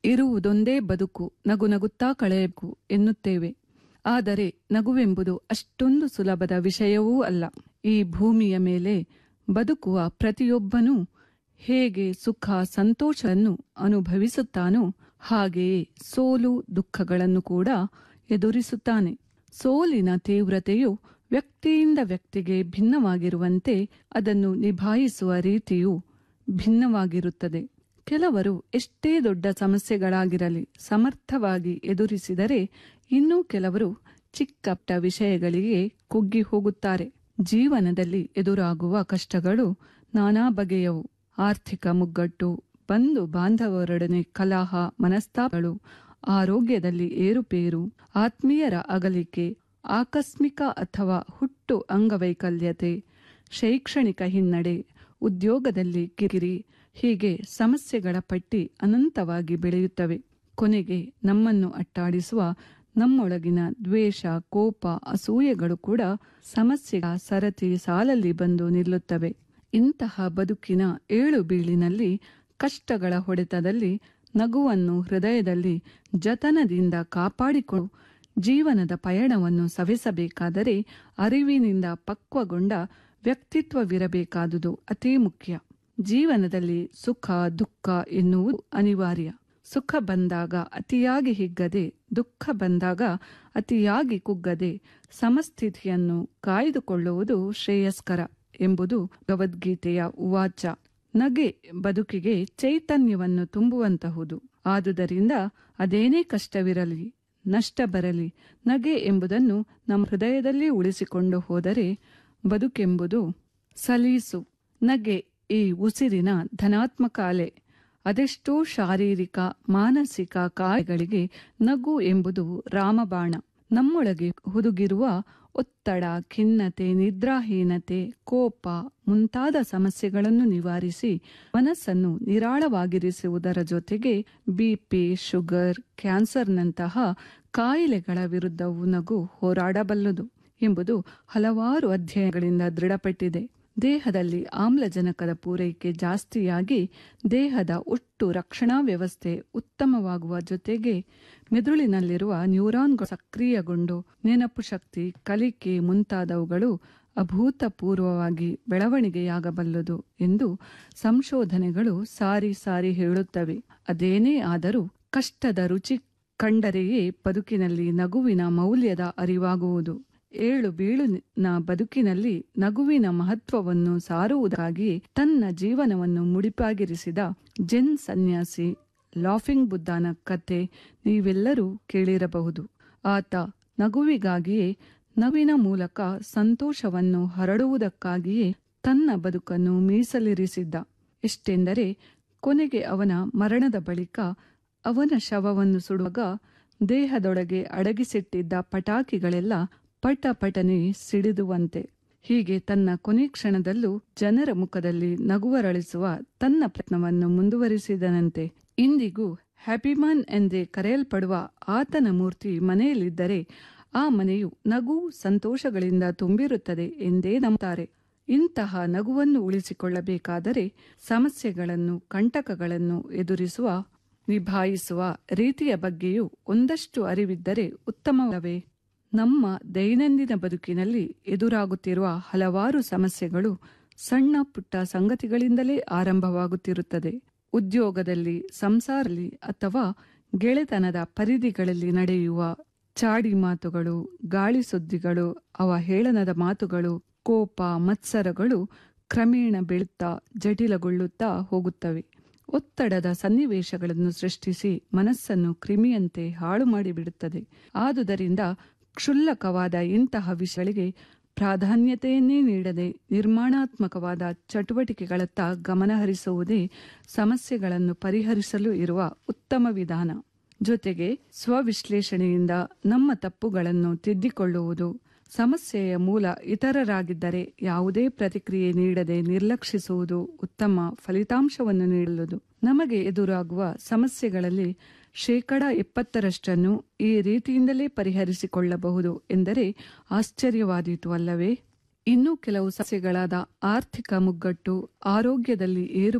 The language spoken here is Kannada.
ಇರುವುದೊಂದೇ ಬದುಕು ನಗು ನಗುತ್ತಾ ಕಳೆಯಬೇಕು ಎನ್ನುತ್ತೇವೆ ಆದರೆ ನಗುವೆಂಬುದು ಅಷ್ಟೊಂದು ಸುಲಭದ ವಿಷಯವೂ ಅಲ್ಲ ಈ ಭೂಮಿಯ ಮೇಲೆ ಬದುಕುವ ಪ್ರತಿಯೊಬ್ಬನೂ ಹೇಗೆ ಸುಖ ಸಂತೋಷವನ್ನು ಅನುಭವಿಸುತ್ತಾನೋ ಹಾಗೆಯೇ ಸೋಲು ದುಃಖಗಳನ್ನು ಕೂಡ ಎದುರಿಸುತ್ತಾನೆ ಸೋಲಿನ ತೀವ್ರತೆಯು ವ್ಯಕ್ತಿಯಿಂದ ವ್ಯಕ್ತಿಗೆ ಭಿನ್ನವಾಗಿರುವಂತೆ ಅದನ್ನು ನಿಭಾಯಿಸುವ ರೀತಿಯು ಭಿನ್ನವಾಗಿರುತ್ತದೆ ಕೆಲವರು ಎಷ್ಟೇ ದೊಡ್ಡ ಸಮಸ್ಯೆಗಳಾಗಿರಲಿ ಸಮರ್ಥವಾಗಿ ಎದುರಿಸಿದರೆ ಇನ್ನೂ ಕೆಲವರು ಚಿಕ್ಕಪುಟ್ಟ ವಿಷಯಗಳಿಗೆ ಕುಗ್ಗಿ ಹೋಗುತ್ತಾರೆ ಜೀವನದಲ್ಲಿ ಎದುರಾಗುವ ಕಷ್ಟಗಳು ನಾನಾ ಬಗೆಯವು ಆರ್ಥಿಕ ಮುಗ್ಗಟ್ಟು ಬಂಧು ಬಾಂಧವರೊಡನೆ ಕಲಹ ಮನಸ್ತಾಪಗಳು ಆರೋಗ್ಯದಲ್ಲಿ ಏರುಪೇರು ಆತ್ಮೀಯರ ಅಗಲಿಕೆ ಆಕಸ್ಮಿಕ ಅಥವಾ ಹುಟ್ಟು ಅಂಗವೈಕಲ್ಯತೆ ಶೈಕ್ಷಣಿಕ ಹಿನ್ನಡೆ ಉದ್ಯೋಗದಲ್ಲಿ ಕಿರಿಕಿರಿ ಹೀಗೆ ಸಮಸ್ಯೆಗಳ ಪಟ್ಟಿ ಅನಂತವಾಗಿ ಬೆಳೆಯುತ್ತವೆ ಕೊನೆಗೆ ನಮ್ಮನ್ನು ಅಟ್ಟಾಡಿಸುವ ನಮ್ಮೊಳಗಿನ ದ್ವೇಷ ಕೋಪ ಅಸೂಯೆಗಳು ಕೂಡ ಸಮಸ್ಯೆಯ ಸರತಿ ಸಾಲಲ್ಲಿ ಬಂದು ನಿಲ್ಲುತ್ತವೆ ಇಂತಹ ಬದುಕಿನ ಏಳು ಬೀಳಿನಲ್ಲಿ ಕಷ್ಟಗಳ ಹೊಡೆತದಲ್ಲಿ ನಗುವನ್ನು ಹೃದಯದಲ್ಲಿ ಜತನದಿಂದ ಕಾಪಾಡಿಕೊಂಡು ಜೀವನದ ಪಯಣವನ್ನು ಸವೆಸಬೇಕಾದರೆ ಅರಿವಿನಿಂದ ಪಕ್ವಗೊಂಡ ವ್ಯಕ್ತಿತ್ವವಿರಬೇಕಾದುದು ಅತೀ ಮುಖ್ಯ ಜೀವನದಲ್ಲಿ ಸುಖ ದುಃಖ ಎನ್ನುವುದು ಅನಿವಾರ್ಯ ಸುಖ ಬಂದಾಗ ಅತಿಯಾಗಿ ಹಿಗ್ಗದೆ ದುಃಖ ಬಂದಾಗ ಅತಿಯಾಗಿ ಕುಗ್ಗದೆ ಸಮಸ್ಥಿತಿಯನ್ನು ಕಾಯ್ದುಕೊಳ್ಳುವುದು ಶ್ರೇಯಸ್ಕರ ಎಂಬುದು ಭಗವದ್ಗೀತೆಯ ಉವಾಚ ನಗೆ ಬದುಕಿಗೆ ಚೈತನ್ಯವನ್ನು ತುಂಬುವಂತಹುದು ಆದುದರಿಂದ ಅದೇನೇ ಕಷ್ಟವಿರಲಿ ನಷ್ಟ ಬರಲಿ ನಗೆ ಎಂಬುದನ್ನು ನಮ್ಮ ಹೃದಯದಲ್ಲಿ ಉಳಿಸಿಕೊಂಡು ಹೋದರೆ ಬದುಕೆಂಬುದು ಸಲೀಸು ನಗೆ ಈ ಉಸಿರಿನ ಧನಾತ್ಮಕ ಅಲೆ ಅದೆಷ್ಟೋ ಶಾರೀರಿಕ ಮಾನಸಿಕ ಕಾಯಗಳಿಗೆ ನಗು ಎಂಬುದು ರಾಮಬಾಣ ನಮ್ಮೊಳಗೆ ಹುದುಗಿರುವ ಒತ್ತಡ ಖಿನ್ನತೆ ನಿದ್ರಾಹೀನತೆ ಕೋಪ ಮುಂತಾದ ಸಮಸ್ಯೆಗಳನ್ನು ನಿವಾರಿಸಿ ಮನಸ್ಸನ್ನು ನಿರಾಳವಾಗಿರಿಸುವುದರ ಜೊತೆಗೆ ಬಿಪಿ ಶುಗರ್ ಕ್ಯಾನ್ಸರ್ನಂತಹ ಕಾಯಿಲೆಗಳ ವಿರುದ್ಧವೂ ನಗು ಹೋರಾಡಬಲ್ಲದು ಎಂಬುದು ಹಲವಾರು ಅಧ್ಯಯನಗಳಿಂದ ದೃಢಪಟ್ಟಿದೆ ದೇಹದಲ್ಲಿ ಆಮ್ಲಜನಕದ ಪೂರೈಕೆ ಜಾಸ್ತಿಯಾಗಿ ದೇಹದ ಒಟ್ಟು ರಕ್ಷಣಾ ವ್ಯವಸ್ಥೆ ಉತ್ತಮವಾಗುವ ಜೊತೆಗೆ ಮೆದುಳಿನಲ್ಲಿರುವ ನ್ಯೂರಾನ್ಗಳು ಸಕ್ರಿಯಗೊಂಡು ನೆನಪು ಶಕ್ತಿ ಕಲಿಕೆ ಮುಂತಾದವುಗಳು ಅಭೂತಪೂರ್ವವಾಗಿ ಬೆಳವಣಿಗೆಯಾಗಬಲ್ಲದು ಎಂದು ಸಂಶೋಧನೆಗಳು ಸಾರಿ ಸಾರಿ ಹೇಳುತ್ತವೆ ಅದೇನೇ ಆದರೂ ಕಷ್ಟದ ರುಚಿ ಕಂಡರೆಯೇ ಬದುಕಿನಲ್ಲಿ ನಗುವಿನ ಮೌಲ್ಯದ ಅರಿವಾಗುವುದು ಏಳು ಬೀಳುನ ಬದುಕಿನಲ್ಲಿ ನಗುವಿನ ಮಹತ್ವವನ್ನು ಸಾರುವುದಾಗಿ ತನ್ನ ಜೀವನವನ್ನು ಮುಡಿಪಾಗಿರಿಸಿದ ಜೆನ್ ಸನ್ಯಾಸಿ ಲಾಫಿಂಗ್ ಬುದ್ಧನ ಕತೆ ನೀವೆಲ್ಲರೂ ಕೇಳಿರಬಹುದು ಆತ ನಗುವಿಗಾಗಿಯೇ ನವಿನ ಮೂಲಕ ಸಂತೋಷವನ್ನು ಹರಡುವುದಕ್ಕಾಗಿಯೇ ತನ್ನ ಬದುಕನ್ನು ಮೀಸಲಿರಿಸಿದ್ದ ಎಷ್ಟೆಂದರೆ ಕೊನೆಗೆ ಅವನ ಮರಣದ ಬಳಿಕ ಅವನ ಶವವನ್ನು ಸುಡುವಾಗ ದೇಹದೊಳಗೆ ಅಡಗಿಸಿಟ್ಟಿದ್ದ ಪಟಾಕಿಗಳೆಲ್ಲ ಪಟ ಪಟನೆ ಸಿಡಿದುವಂತೆ ಹೀಗೆ ತನ್ನ ಕೊನೆ ಕ್ಷಣದಲ್ಲೂ ಜನರ ಮುಖದಲ್ಲಿ ನಗುವರಳಿಸುವ ತನ್ನ ಪ್ರಯತ್ನವನ್ನು ಮುಂದುವರಿಸಿದನಂತೆ ಇಂದಿಗೂ ಹ್ಯಾಪಿಮನ್ ಎಂದೇ ಕರೆಯಲ್ಪಡುವ ಆತನ ಮೂರ್ತಿ ಮನೆಯಲ್ಲಿದ್ದರೆ ಆ ಮನೆಯು ನಗು ಸಂತೋಷಗಳಿಂದ ತುಂಬಿರುತ್ತದೆ ಎಂದೇ ನಂಬುತ್ತಾರೆ ಇಂತಹ ನಗುವನ್ನು ಉಳಿಸಿಕೊಳ್ಳಬೇಕಾದರೆ ಸಮಸ್ಯೆಗಳನ್ನು ಕಂಟಕಗಳನ್ನು ಎದುರಿಸುವ ನಿಭಾಯಿಸುವ ರೀತಿಯ ಬಗ್ಗೆಯೂ ಒಂದಷ್ಟು ಅರಿವಿದ್ದರೆ ಉತ್ತಮವೇ ನಮ್ಮ ದೈನಂದಿನ ಬದುಕಿನಲ್ಲಿ ಎದುರಾಗುತ್ತಿರುವ ಹಲವಾರು ಸಮಸ್ಯೆಗಳು ಸಣ್ಣ ಪುಟ್ಟ ಸಂಗತಿಗಳಿಂದಲೇ ಆರಂಭವಾಗುತ್ತಿರುತ್ತದೆ ಉದ್ಯೋಗದಲ್ಲಿ ಸಂಸಾರದಲ್ಲಿ ಅಥವಾ ಗೆಳೆತನದ ಪರಿಧಿಗಳಲ್ಲಿ ನಡೆಯುವ ಚಾಡಿ ಮಾತುಗಳು ಗಾಳಿ ಸುದ್ದಿಗಳು ಅವಹೇಳನದ ಮಾತುಗಳು ಕೋಪ ಮತ್ಸರಗಳು ಕ್ರಮೇಣ ಬೆಳುತ್ತಾ ಜಟಿಲಗೊಳ್ಳುತ್ತಾ ಹೋಗುತ್ತವೆ ಒತ್ತಡದ ಸನ್ನಿವೇಶಗಳನ್ನು ಸೃಷ್ಟಿಸಿ ಮನಸ್ಸನ್ನು ಕ್ರಿಮಿಯಂತೆ ಹಾಳು ಮಾಡಿಬಿಡುತ್ತದೆ ಆದುದರಿಂದ ಕ್ಷುಲ್ಲಕವಾದ ಇಂತಹ ವಿಷಯಗಳಿಗೆ ಪ್ರಾಧಾನ್ಯತೆಯನ್ನೇ ನೀಡದೆ ನಿರ್ಮಾಣಾತ್ಮಕವಾದ ಚಟುವಟಿಕೆಗಳತ್ತ ಗಮನಹರಿಸುವುದೇ ಸಮಸ್ಯೆಗಳನ್ನು ಪರಿಹರಿಸಲು ಇರುವ ಉತ್ತಮ ವಿಧಾನ ಜೊತೆಗೆ ಸ್ವವಿಶ್ಲೇಷಣೆಯಿಂದ ನಮ್ಮ ತಪ್ಪುಗಳನ್ನು ತಿದ್ದಿಕೊಳ್ಳುವುದು ಸಮಸ್ಯೆಯ ಮೂಲ ಇತರರಾಗಿದ್ದರೆ ಯಾವುದೇ ಪ್ರತಿಕ್ರಿಯೆ ನೀಡದೆ ನಿರ್ಲಕ್ಷಿಸುವುದು ಉತ್ತಮ ಫಲಿತಾಂಶವನ್ನು ನೀಡಲು ನಮಗೆ ಎದುರಾಗುವ ಸಮಸ್ಯೆಗಳಲ್ಲಿ ಶೇಕಡ ಎಪ್ಪತ್ತರಷ್ಟನ್ನು ಈ ರೀತಿಯಿಂದಲೇ ಪರಿಹರಿಸಿಕೊಳ್ಳಬಹುದು ಎಂದರೆ ಆಶ್ಚರ್ಯವಾದೀತು ಅಲ್ಲವೇ ಇನ್ನೂ ಕೆಲವು ಸಮಸ್ಯೆಗಳಾದ ಆರ್ಥಿಕ ಮುಗ್ಗಟ್ಟು ಆರೋಗ್ಯದಲ್ಲಿ ಏರು